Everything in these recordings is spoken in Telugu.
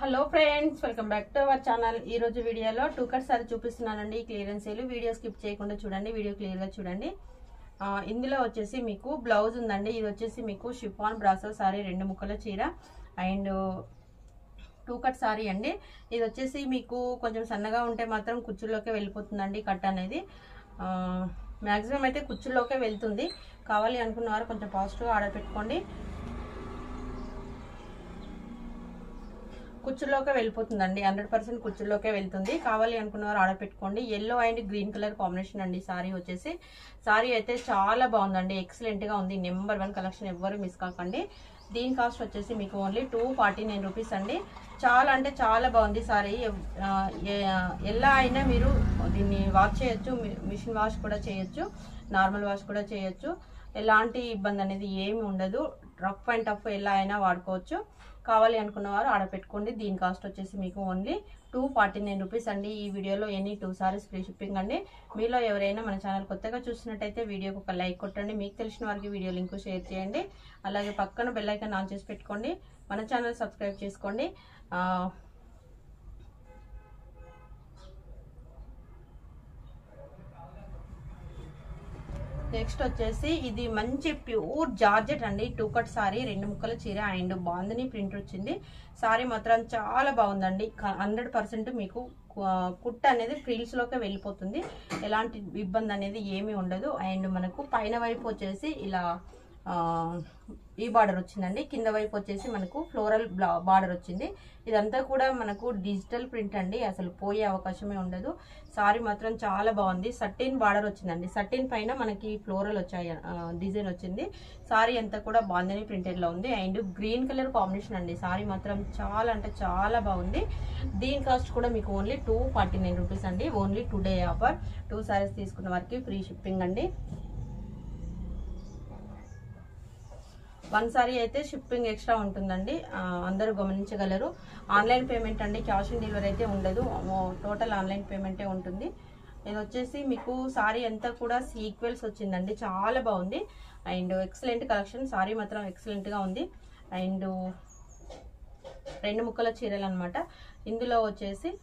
hello friends welcome back to our channel ఈ రోజు వీడియోలో టూ కట్ సారీ చూపిస్తున్నానండి క్లియరెన్స్ సేల్ వీడియో స్కిప్ చేయకుండా చూడండి వీడియో క్లియర్గా చూడండి ఆ, ఇందులో వచ్చేసి మీకు బ్లౌజ్ ఉందండి ఇది వచ్చేసి మీకు షిఫాన్ బ్రాసో సారీ రెండు ముక్కల చీర అండ్ టూ కట్ సారీ అండి ఇది వచ్చేసి మీకు కొంచెం సన్నగా ఉంటే మాత్రం కుచ్చుల్లోకే వెళ్ళిపోతుందండి కట్ అనేది మ్యాక్సిమం అయితే కుచ్చుల్లోకే వెళ్తుంది కావాలి అనుకున్నవారు కొంచెం పాజిటివ్గా ఆర్డర్ పెట్టుకోండి కుచ్చుల్లోకే వెళ్ళిపోతుందండి హండ్రెడ్ పర్సెంట్ కుచ్చుల్లోకే వెళ్తుంది కావాలి అనుకున్నవారు ఆర్డర్ పెట్టుకోండి yellow and green colour combination అండి సారీ వచ్చేసి సారీ అయితే చాలా బాగుందండి ఎక్సలెంట్ గా ఉంది నెంబర్ వన్ కలెక్షన్ ఎవ్వరు మిస్ కాకండి దీని కాస్ట్ వచ్చేసి మీకు only two forty nine rupees అండి చాలా అంటే చాలా బాగుంది సారీ ఎలా అయినా మీరు దీన్ని వాష్ చేయొచ్చు మిషన్ వాష్ కూడా చేయొచ్చు నార్మల్ వాష్ కూడా చేయొచ్చు ఎలాంటి ఇబ్బంది అనేది ఏమి ఉండదు రఫ్ అండ్ టఫ్ ఎలా అయినా వాడుకోవచ్చు కావాలి అనుకున్న వారు ఆర్డర్ పెట్టుకోండి దీని కాస్ట్ వచ్చేసి మీకు only two forty nine rupees అండి ఈ వీడియోలో any two saris free shipping అండి మీలో ఎవరైనా మన ఛానల్ కొత్తగా చూసినట్టయితే వీడియోకి ఒక లైక్ కొట్టండి మీకు తెలిసిన వారికి వీడియో లింక్ షేర్ చేయండి అలాగే పక్కన బెల్ ఐకాన్ ఆన్ చేసి పెట్టుకోండి మన ఛానల్ సబ్స్క్రైబ్ చేసుకోండి ఆ, నెక్స్ట్ వచ్చేసి ఇది మంచి ప్యూర్ జార్జెట్ అండి టూ కట్ సారీ రెండు ముక్కల చీర అండ్ బాందని ప్రింట్ వచ్చింది సారీ మాత్రం చాలా బాగుందండి హండ్రెడ్ పర్సెంట్ మీకు కు- కుట్ట అనేది ఫ్రీల్స్ లోకి వెళ్ళిపోతుంది ఎలాంటి ఇబ్బంది అనేది ఏమీ ఉండదు అండ్ మనకు పైన వైపు వచ్చేసి ఇలా ఆ, ఈ బార్డర్ వచ్చిందండి కింద వైపు వచ్చేసి మనకు ఫ్లోరల్ బార్డర్ వచ్చింది ఇదంతా కూడా మనకు డిజిటల్ ప్రింట్ అండి అసలు పోయే అవకాశమే ఉండదు సారీ మాత్రం చాలా బాగుంది సట్టిన్ బార్డర్ వచ్చిందండి సట్టిన్ పైన మనకి ఫ్లోరల్ వచ్చాయి డిజైన్ వచ్చింది సారీ అంతా కూడా బాందని ప్రింటెడ్ లో ఉంది అండ్ గ్రీన్ కలర్ కాంబినేషన్ అండి సారీ మాత్రం చాలా అంటే చాలా బాగుంది దీని కాస్ట్ కూడా మీకు only two forty nine rupees అండి only today offer two saris తీసుకున్న వారికి ఫ్రీ షిప్పింగ్ అండి వన్ సారీ అయితే షిప్పింగ్ ఎక్స్ట్రా ఉంటుందండి ఆ, అందరూ గమనించగలరు ఆన్లైన్ పేమెంట్ అండి క్యాష్ ఆన్ డెలివరీ అయితే ఉండదు టోటల్ ఆన్లైన్ పేమెంటే ఉంటుంది ఇది వచ్చేసి మీకు సారీ అంతా కూడా సీక్వెల్స్ వచ్చిందండి చాలా బాగుంది అండ్ ఎక్సలెంట్ కలెక్షన్ సారీ మాత్రం ఎక్సలెంట్ గా ఉంది అండ్ రెండు ముక్కల చీరలు అనమాట ఇందులో వచ్చేసి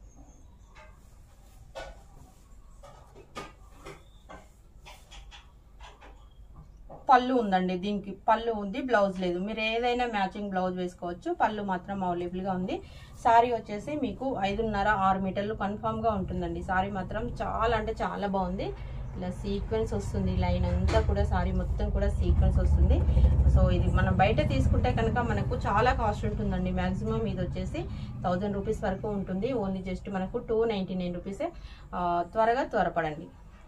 పళ్ళు ఉందండి దీనికి పళ్ళు ఉంది బ్లౌజ్ లేదు మీరు ఏదైనా మ్యాచింగ్ బ్లౌజ్ వేసుకోవచ్చు పళ్ళు మాత్రం అవైలబుల్ గా ఉంది సారీ వచ్చేసి మీకు ఐదున్నర ఆరు మీటర్లు కన్ఫామ్ గా ఉంటుందండి సారీ మాత్రం చాలా అంటే చాలా బాగుంది ఇలా సీక్వెన్స్ వస్తుంది లైన్ అంతా కూడా సారీ మొత్తం కూడా సీక్వెన్స్ వస్తుంది సో ఇది మనం బయట తీసుకుంటే కనుక మనకు చాలా కాస్ట్ ఉంటుందండి మాక్సిమం ఇది వచ్చేసి థౌజండ్ రూపీస్ వరకు ఉంటుంది ఓన్లీ జస్ట్ మనకు టూ నైంటీ నైన్ రూపీసే త్వరగా త్వరపడండి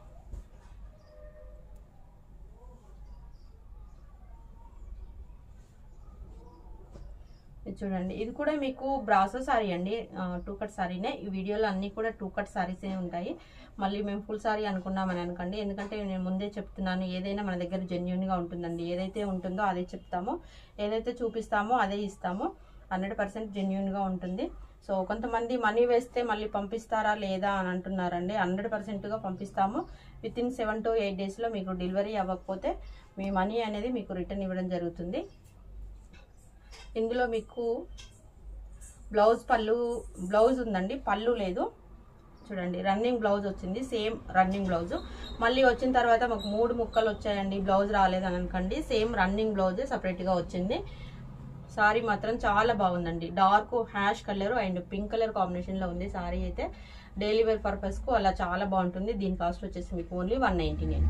ఇది చూడండి ఇది కూడా మీకు బ్రాసో సారీ అండి టూ కట్ సారీనే ఈ వీడియోలో అన్ని కూడా టూ కట్ సారీసే ఉంటాయి మళ్ళీ మేము ఫుల్ సారీ అనుకున్నామని అనుకోండి ఎందుకంటే నేను ముందే చెప్తున్నాను ఏదైనా మన దగ్గర జెన్యున్ గా ఉంటుందండి ఏదైతే ఉంటుందో అదే చెప్తాము ఏదైతే చూపిస్తామో అదే ఇస్తాము హండ్రెడ్ పర్సెంట్ జెన్యున్ గా ఉంటుంది సో కొంతమంది మనీ వేస్తే మళ్ళీ పంపిస్తారా లేదా అని అంటున్నారండి హండ్రెడ్ పర్సెంట్గా పంపిస్తాము within seven to eight డేస్లో మీకు డెలివరీ అవ్వకపోతే మీ మనీ అనేది మీకు రిటర్న్ ఇవ్వడం జరుగుతుంది ఇందులో మీకు బ్లౌజ్ పళ్ళు బ్లౌజ్ ఉందండి పళ్ళు లేదు చూడండి రన్నింగ్ బ్లౌజ్ వచ్చింది సేమ్ రన్నింగ్ బ్లౌజ్ మళ్ళీ వచ్చిన తర్వాత మాకు మూడు ముక్కలు వచ్చాయండి బ్లౌజ్ రాలేదు అని అనుకోండి సేమ్ రన్నింగ్ బ్లౌజ్ సపరేట్గా వచ్చింది సారీ మాత్రం చాలా బాగుందండి dark hash colour and pink colour కాంబినేషన్లో ఉంది సారీ అయితే డైలీ వేర్ పర్పస్కు అలా చాలా బాగుంటుంది దీని కాస్ట్ వచ్చేసి మీకు ఓన్లీ వన్ నైంటీ నైన్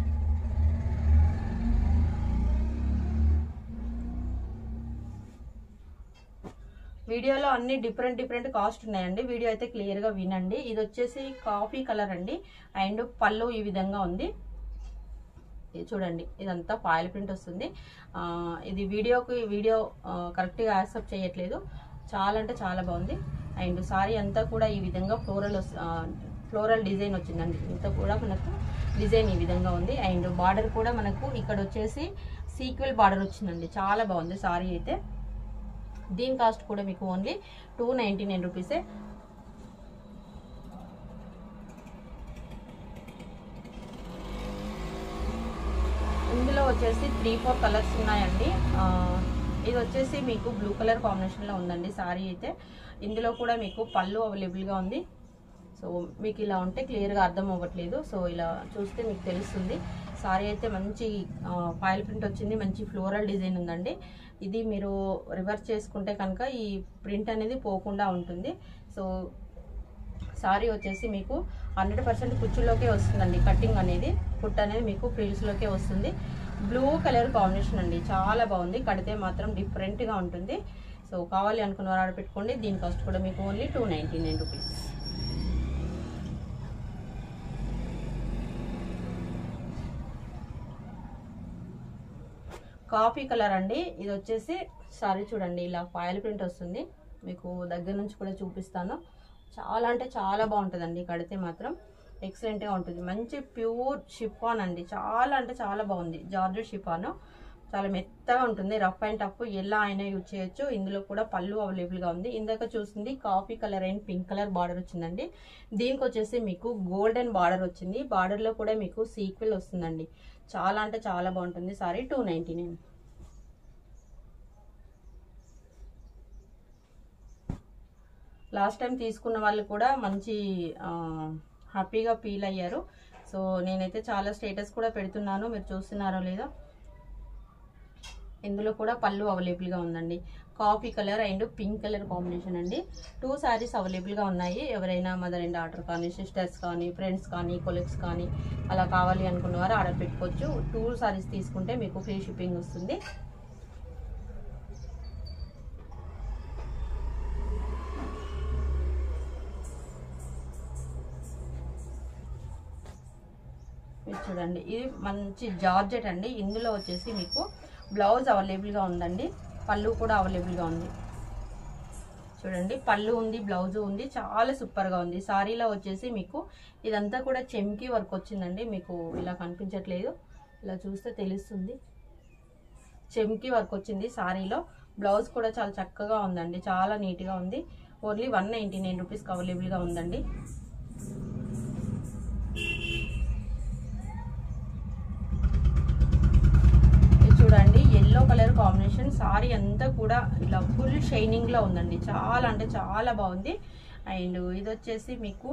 వీడియోలో అన్ని డిఫరెంట్ డిఫరెంట్ కాస్ట్ ఉన్నాయండి వీడియో అయితే క్లియర్ గా వినండి ఇది వచ్చేసి కాఫీ కలర్ అండి అండ్ పళ్ళు ఈ విధంగా ఉంది ఇది చూడండి ఇదంతా ఫాయిల్ ప్రింట్ వస్తుంది ఆ, ఇది వీడియోకి వీడియో కరెక్ట్ గా యాక్సెప్ట్ చేయట్లేదు చాలా అంటే చాలా బాగుంది అండ్ సారీ అంతా కూడా ఈ విధంగా ఫ్లోరల్ ఫ్లోరల్ డిజైన్ వచ్చిందండి ఇంత కూడా మనకు డిజైన్ ఈ విధంగా ఉంది అండ్ బార్డర్ కూడా మనకు ఇక్కడ వచ్చేసి సీక్వెల్ బార్డర్ వచ్చిందండి చాలా బాగుంది సారీ అయితే దీని కాస్ట్ కూడా మీకు ఓన్లీ టూ నైంటీ నైన్ రూపీసే ఇందులో వచ్చేసి త్రీ ఫోర్ కలర్స్ ఉన్నాయండి ఆ, ఇది వచ్చేసి మీకు బ్లూ కలర్ కాంబినేషన్లో ఉందండి సారీ అయితే ఇందులో కూడా మీకు పళ్ళు అవైలబుల్గా ఉంది సో మీకు ఇలా ఉంటే క్లియర్గా అర్థం అవ్వట్లేదు సో ఇలా చూస్తే మీకు తెలుస్తుంది సారీ అయితే మంచి ఫైల్ ప్రింట్ వచ్చింది మంచి ఫ్లోరల్ డిజైన్ ఉందండి ఇది మీరు రివర్స్ చేసుకుంటే కనుక ఈ ప్రింట్ అనేది పోకుండా ఉంటుంది సో సారీ వచ్చేసి మీకు హండ్రెడ్ పర్సెంట్ కుచ్చుల్లోకే వస్తుందండి కటింగ్ అనేది కుట్ అనేది మీకు ఫ్రిల్స్లోకే వస్తుంది బ్లూ కలర్ కాంబినేషన్ అండి చాలా బాగుంది కడితే మాత్రం డిఫరెంట్గా ఉంటుంది సో కావాలి అనుకున్న వారు ఆర్డర్ పెట్టుకోండి దీని కాస్ట్ కూడా మీకు only two ninety nine rupees coffee colour అండి ఇది వచ్చేసి సారీ చూడండి ఇలా ఫాయిల్ ప్రింట్ వస్తుంది మీకు దగ్గర నుంచి కూడా చూపిస్తాను చాలా అంటే చాలా బాగుంటుందండి కడితే మాత్రం ఎక్సలెంట్గా ఉంటుంది మంచి ప్యూర్ షిఫాన్ అండి చాలా అంటే చాలా బాగుంది జార్జెట్ షిఫాన్ చాలా మెత్తగా ఉంటుంది రఫ్ అండ్ టఫ్ ఎలా అయినా యూజ్ చేయొచ్చు ఇందులో కూడా పళ్ళు అవైలబుల్గా ఉంది ఇందాక చూసింది coffee colour and pink colour border వచ్చిందండి దీనికి వచ్చేసి మీకు గోల్డెన్ బార్డర్ వచ్చింది బార్డర్లో కూడా మీకు సీక్వెల్ వస్తుందండి చాలా అంటే చాలా బాగుంటుంది sari two ninety nine last time తీసుకున్న వాళ్ళు కూడా మంచి ఆ, హ్యాపీగా ఫీల్ అయ్యారు సో నేనైతే చాలా స్టేటస్ కూడా పెడుతున్నాను మీరు చూస్తున్నారో లేదో ఇందులో కూడా పళ్ళు అవైలబుల్గా ఉందండి coffee colour and pink colour combination అండి టూ శారీస్ అవైలబుల్గా ఉన్నాయి ఎవరైనా మదర్ అండ్ డాటర్ కానీ సిస్టర్స్ కానీ ఫ్రెండ్స్ కానీ కొలీగ్స్ కానీ అలా కావాలి అనుకున్న వారు ఆర్డర్ పెట్టుకోవచ్చు టూ శారీస్ తీసుకుంటే మీకు ఫ్రీ షిప్పింగ్ వస్తుంది ఇది చూడండి ఇది మంచి జార్జెట్ అండి ఇందులో వచ్చేసి మీకు బ్లౌజ్ అవైలబుల్గా ఉందండి పళ్ళు కూడా అవైలబుల్గా ఉంది చూడండి పళ్ళు ఉంది బ్లౌజ్ ఉంది చాలా సూపర్గా ఉంది సారీలో వచ్చేసి మీకు ఇదంతా కూడా చెమ్కి వర్క్ వచ్చిందండి మీకు ఇలా కనిపించట్లేదు ఇలా చూస్తే తెలుస్తుంది చెమ్కి వర్క్ వచ్చింది సారీలో బ్లౌజ్ కూడా చాలా చక్కగా ఉందండి చాలా నీట్గా ఉంది ఓన్లీ వన్ నైంటీ నైన్ రూపీస్కి అవైలబుల్గా ఉందండి ఇది చూడండి ఎల్లో కలర్ కాంబినేషన్ సారీ అంతా కూడా ఇలా ఫుల్ షైనింగ్ లో ఉందండి చాలా అంటే చాలా బాగుంది అండ్ ఇది వచ్చేసి మీకు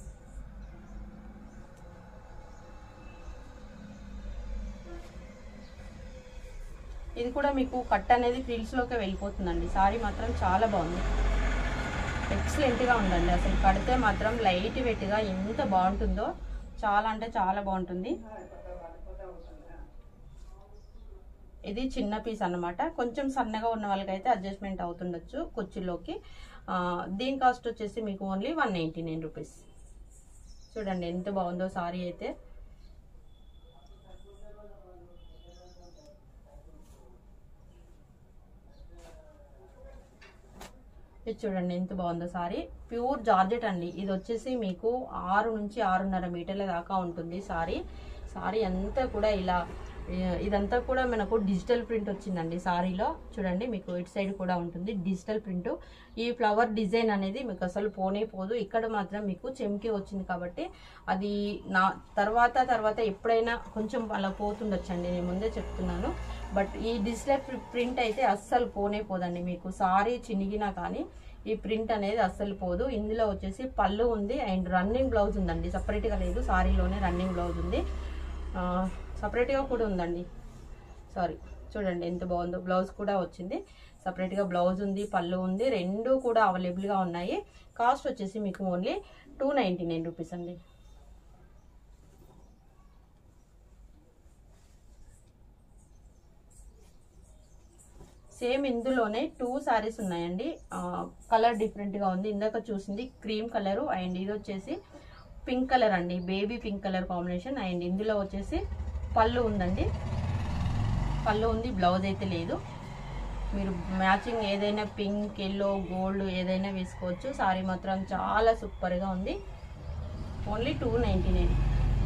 ఇది కూడా మీకు కట్ అనేది ఫ్రిల్స్ లోకి వెళ్ళిపోతుందండి సారీ మాత్రం చాలా బాగుంది ఎక్సలెంట్ గా ఉందండి అసలు కడితే మాత్రం లైట్ వెయిట్ గా ఎంత బాగుంటుందో చాలా అంటే చాలా బాగుంటుంది ఇది చిన్న పీస్ అన్నమాట కొంచెం సన్నగా ఉన్న వాళ్ళకైతే అడ్జస్ట్మెంట్ అవుతుండొచ్చు కుర్చీలోకి ఆ, దీని కాస్ట్ వచ్చేసి మీకు only one ninety nine rupees చూడండి ఎంత బాగుందో సారీ అయితే ఇది చూడండి ఎంత బాగుందో సారీ ప్యూర్ జార్జెట్ అండి ఇది వచ్చేసి మీకు ఆరు నుంచి ఆరున్నర మీటర్ల దాకా ఉంటుంది సారీ సారీ అంతా కూడా ఇలా ఏ, ఇదంతా కూడా మనకు డిజిటల్ ప్రింట్ వచ్చిందండి సారీలో చూడండి మీకు ఇటు సైడ్ కూడా ఉంటుంది డిజిటల్ ప్రింట్ ఈ ఫ్లవర్ డిజైన్ అనేది మీకు అసలు పోనే పోదు ఇక్కడ మాత్రం మీకు చెమ్కి వచ్చింది కాబట్టి అది నా తర్వాత తర్వాత ఎప్పుడైనా కొంచెం అలా పోతుండొచ్చండి నేను ముందే చెప్తున్నాను బట్ ఈ డిజిటల్ ప్రింట్ అయితే అస్సలు పోనే పోదండి మీకు సారీ చినిగినా కానీ ఈ ప్రింట్ అనేది అస్సలు పోదు ఇందులో వచ్చేసి పళ్ళు ఉంది అండ్ రన్నింగ్ బ్లౌజ్ ఉందండి సపరేట్గా లేదు సారీలోనే రన్నింగ్ బ్లౌజ్ ఉంది ఆ, సపరేట్గా కూడా ఉందండి సారీ చూడండి ఎంత బాగుందో బ్లౌజ్ కూడా వచ్చింది సపరేట్గా బ్లౌజ్ ఉంది పళ్ళు ఉంది రెండు కూడా అవైలబుల్గా ఉన్నాయి కాస్ట్ వచ్చేసి మీకు only two ninety nine rupees అండి సేమ్ ఇందులోనే టూ సారీస్ ఉన్నాయండి కలర్ డిఫరెంట్గా ఉంది ఇందాక చూసింది క్రీమ్ కలర్ అండ్ ఇది వచ్చేసి పింక్ కలర్ అండి baby pink colour combination and ఇందులో వచ్చేసి పళ్ళు ఉందండి పళ్ళు ఉంది బ్లౌజ్ అయితే లేదు మీరు మ్యాచింగ్ ఏదైనా పింక్ ఎల్లో గోల్డ్ ఏదైనా వేసుకోవచ్చు సారీ మాత్రం చాలా సూపర్గా ఉంది ఓన్లీ టూ నైంటీ నైన్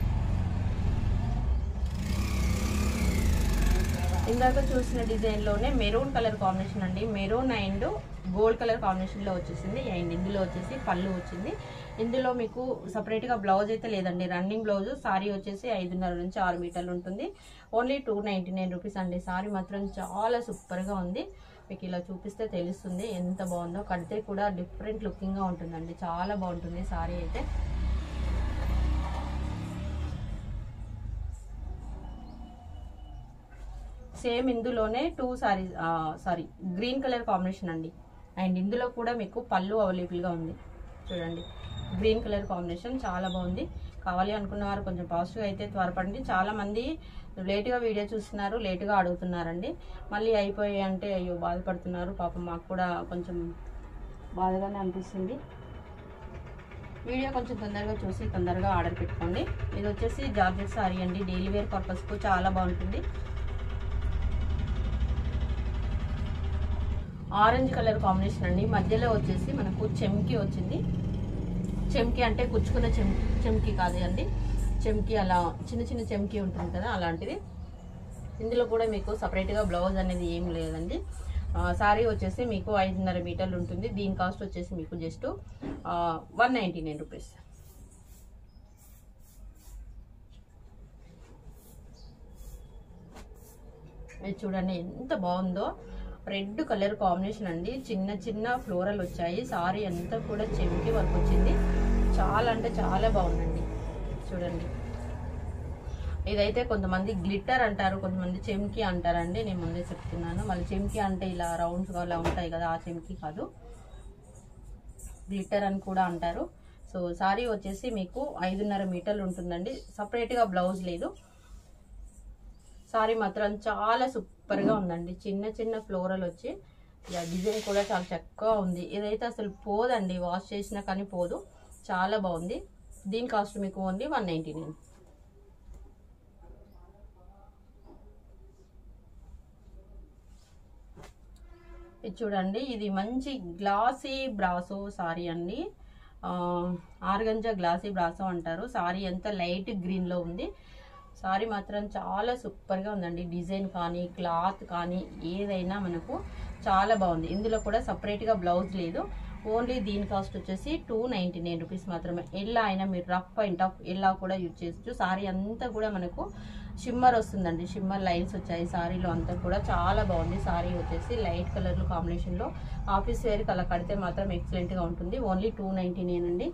ఇందాక చూసిన డిజైన్లోనే మెరూన్ కలర్ కాంబినేషన్ అండి మెరూన్ అండ్ గోల్డ్ కలర్ కాంబినేషన్లో వచ్చేసింది అండ్ ఇందులో వచ్చేసి పళ్ళు వచ్చింది ఇందులో మీకు సపరేట్గా బ్లౌజ్ అయితే లేదండి రన్నింగ్ బ్లౌజ్ సారీ వచ్చేసి ఐదున్నర నుంచి ఆరు మీటర్లు ఉంటుంది only two ninety nine rupees అండి సారీ మాత్రం చాలా సూపర్గా ఉంది మీకు ఇలా చూపిస్తే తెలుస్తుంది ఎంత బాగుందో కడితే కూడా డిఫరెంట్ లుకింగ్గా ఉంటుందండి చాలా బాగుంటుంది సారీ అయితే సేమ్ ఇందులోనే two saris sari green colour combination అండి అండ్ ఇందులో కూడా మీకు పళ్ళు అవైలబుల్గా ఉంది చూడండి గ్రీన్ కలర్ కాంబినేషన్ చాలా బాగుంది కావాలి అనుకున్న వారు కొంచెం పాజిటివ్ అయితే త్వరపడండి చాలా మంది లేట్గా వీడియో చూస్తున్నారు లేట్గా అడుగుతున్నారండి మళ్ళీ అయిపోయాయి అంటే అయ్యో బాధపడుతున్నారు పాపం మాకు కూడా కొంచెం బాధగానే అనిపిస్తుంది వీడియో కొంచెం తొందరగా చూసి తొందరగా ఆర్డర్ పెట్టుకోండి ఇది వచ్చేసి జార్జెట్ సారీ అండి డైలీ వేర్ పర్పస్కు చాలా బాగుంటుంది ఆరెంజ్ కలర్ కాంబినేషన్ అండి మధ్యలో వచ్చేసి మనకు చెమ్కి వచ్చింది చెమ్కి అంటే గుచ్చుకున్న చెమ్ చెమ్కి కాదు అండి చెమ్కి అలా చిన్న చిన్న చెమ్కి ఉంటుంది కదా అలాంటిది ఇందులో కూడా మీకు సపరేట్గా బ్లౌజ్ అనేది ఏం లేదండి సారీ వచ్చేసి మీకు ఐదున్నర మీటర్లు ఉంటుంది దీని కాస్ట్ వచ్చేసి మీకు just one ninety nine rupees ఇది చూడండి ఎంత బాగుందో రెడ్ కలర్ కాంబినేషన్ అండి చిన్న చిన్న ఫ్లోరల్ వచ్చాయి సారీ అంతా కూడా చెవికి వర్క్ వచ్చింది చాలా అంటే చాలా బాగుందండి చూడండి ఇదైతే కొంతమంది గ్లిట్టర్ అంటారు కొంతమంది చెమ్కి అంటారండి నేను ముందే చెప్తున్నాను మళ్ళీ చెమ్కి అంటే ఇలా రౌండ్స్గా అలా ఉంటాయి కదా ఆ చెమ్కి కాదు గ్లిట్టర్ అని కూడా అంటారు సో సారీ వచ్చేసి మీకు ఐదున్నర మీటర్లు ఉంటుందండి సపరేట్గా బ్లౌజ్ లేదు సారీ మాత్రం చాలా సూపర్గా ఉందండి చిన్న చిన్న ఫ్లోరల్ వచ్చి ఇలా డిజైన్ కూడా చాలా చక్కగా ఉంది ఇదైతే అసలు పోదండి వాష్ చేసినా కానీ పోదు చాలా బాగుంది దీని కాస్ట్ మీకు ఓన్లీ వన్ నైంటీ నైన్ ఇది చూడండి ఇది మంచి గ్లాసీ బ్రాసో సారీ అండి ఆర్గంజా గ్లాసీ బ్రాసో అంటారు సారీ అంతా లైట్ గ్రీన్లో ఉంది సారీ మాత్రం చాలా సూపర్గా ఉందండి డిజైన్ కానీ క్లాత్ కానీ ఏదైనా మనకు చాలా బాగుంది ఇందులో కూడా సపరేట్గా బ్లౌజ్ లేదు ఓన్లీ దీని కాస్ట్ వచ్చేసి టూ నైంటీ నైన్ రూపీస్ మాత్రమే ఎల్లా అయినా మీరు రఫ్ అండ్ టఫ్ ఎల్లా కూడా యూజ్ చేయొచ్చు సారీ అంతా కూడా మనకు షిమ్మర్ వస్తుందండి షిమ్మర్ లైన్స్ వచ్చాయి సారీలో అంతా కూడా చాలా బాగుంది సారీ వచ్చేసి లైట్ కలర్ కాంబినేషన్లో ఆఫీస్ వేర్కి అలా కడితే మాత్రం ఎక్సలెంట్గా ఉంటుంది ఓన్లీ టూ నైంటీ నైన్ అండి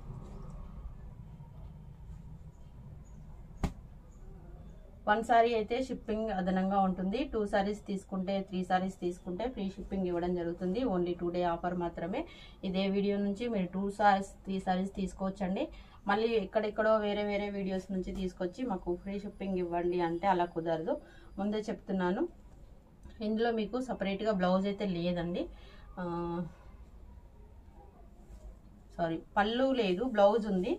వన్ సారీ అయితే షిప్పింగ్ అదనంగా ఉంటుంది టూ సారీస్ తీసుకుంటే త్రీ సారీస్ తీసుకుంటే ఫ్రీ షిప్పింగ్ ఇవ్వడం జరుగుతుంది ఓన్లీ టూ డే ఆఫర్ మాత్రమే ఇదే వీడియో నుంచి మీరు టూ సారీస్ త్రీ సారీస్ తీసుకోవచ్చండి మళ్ళీ ఎక్కడెక్కడో వేరే వేరే వీడియోస్ నుంచి తీసుకొచ్చి మాకు ఫ్రీ షిప్పింగ్ ఇవ్వండి అంటే అలా కుదరదు ముందే చెప్తున్నాను ఇందులో మీకు సపరేట్గా బ్లౌజ్ అయితే లేదండి సారీ పళ్ళు లేదు బ్లౌజ్ ఉంది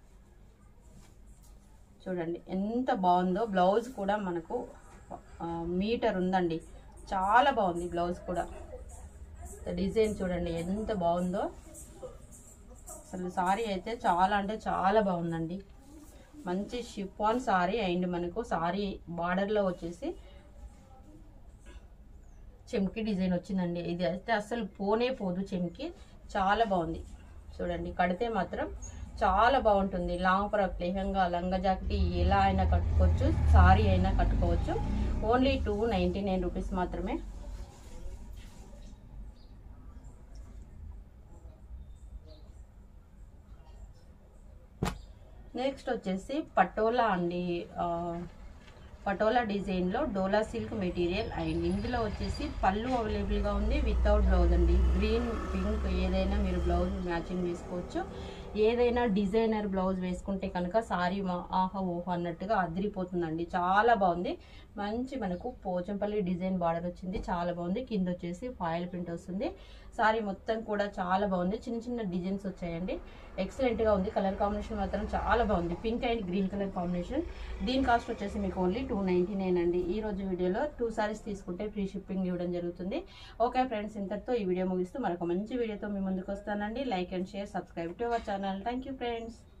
చూడండి ఎంత బాగుందో బ్లౌజ్ కూడా మనకు మీటర్ ఉందండి చాలా బాగుంది బ్లౌజ్ కూడా డిజైన్ చూడండి ఎంత బాగుందో అసలు సారీ అయితే చాలా అంటే చాలా బాగుందండి మంచి షిఫాన్ సారీ అండ్ మనకు సారీ బార్డర్లో వచ్చేసి చెమ్కి డిజైన్ వచ్చిందండి ఇది అయితే అసలు పోనే పోదు చెమ్కి చాలా బాగుంది చూడండి కడితే మాత్రం చాలా బాగుంటుంది లాంగ్ ఫ్రాక్ లెహంగా లంగా జాకెట్ ఎలా అయినా కట్టుకోవచ్చు సారీ అయినా కట్టుకోవచ్చు only two ninety nine rupees మాత్రమే నెక్స్ట్ వచ్చేసి పటోలా అండి పటోలా డిజైన్లో డోలా సిల్క్ మెటీరియల్ అండ్ ఇందులో వచ్చేసి పళ్ళు అవైలబుల్గా ఉంది వితౌట్ బ్లౌజ్ అండి గ్రీన్ పింక్ ఏదైనా మీరు బ్లౌజ్ మ్యాచింగ్ వేసుకోవచ్చు ఏదైనా డిజైనర్ బ్లౌజ్ వేసుకుంటే కనుక సారీ మా ఆహా ఓహో అన్నట్టుగా అదిరిపోతుందండి చాలా బాగుంది మంచి మనకు పోచంపల్లి డిజైన్ బార్డర్ వచ్చింది చాలా బాగుంది కింద వచ్చేసి ఫాయిల్ ప్రింట్ వస్తుంది సారీ మొత్తం కూడా చాలా బాగుంది చిన్న చిన్న డిజైన్స్ వచ్చాయండి ఎక్సలెంట్గా ఉంది కలర్ కాంబినేషన్ మాత్రం చాలా బాగుంది pink and green colour combination దీని కాస్ట్ వచ్చేసి మీకు ఓన్లీ టూ నైంటీ నైన్ అండి ఈ రోజు వీడియోలో టూ సారీస్ తీసుకుంటే ఫ్రీ షిప్పింగ్ ఇవ్వడం జరుగుతుంది ఓకే ఫ్రెండ్స్ ఇంతటితో ఈ వీడియో ముగిస్తూ మరొక మంచి వీడియోతో మీ ముందుకు వస్తానండి like and share subscribe to our channel thank you friends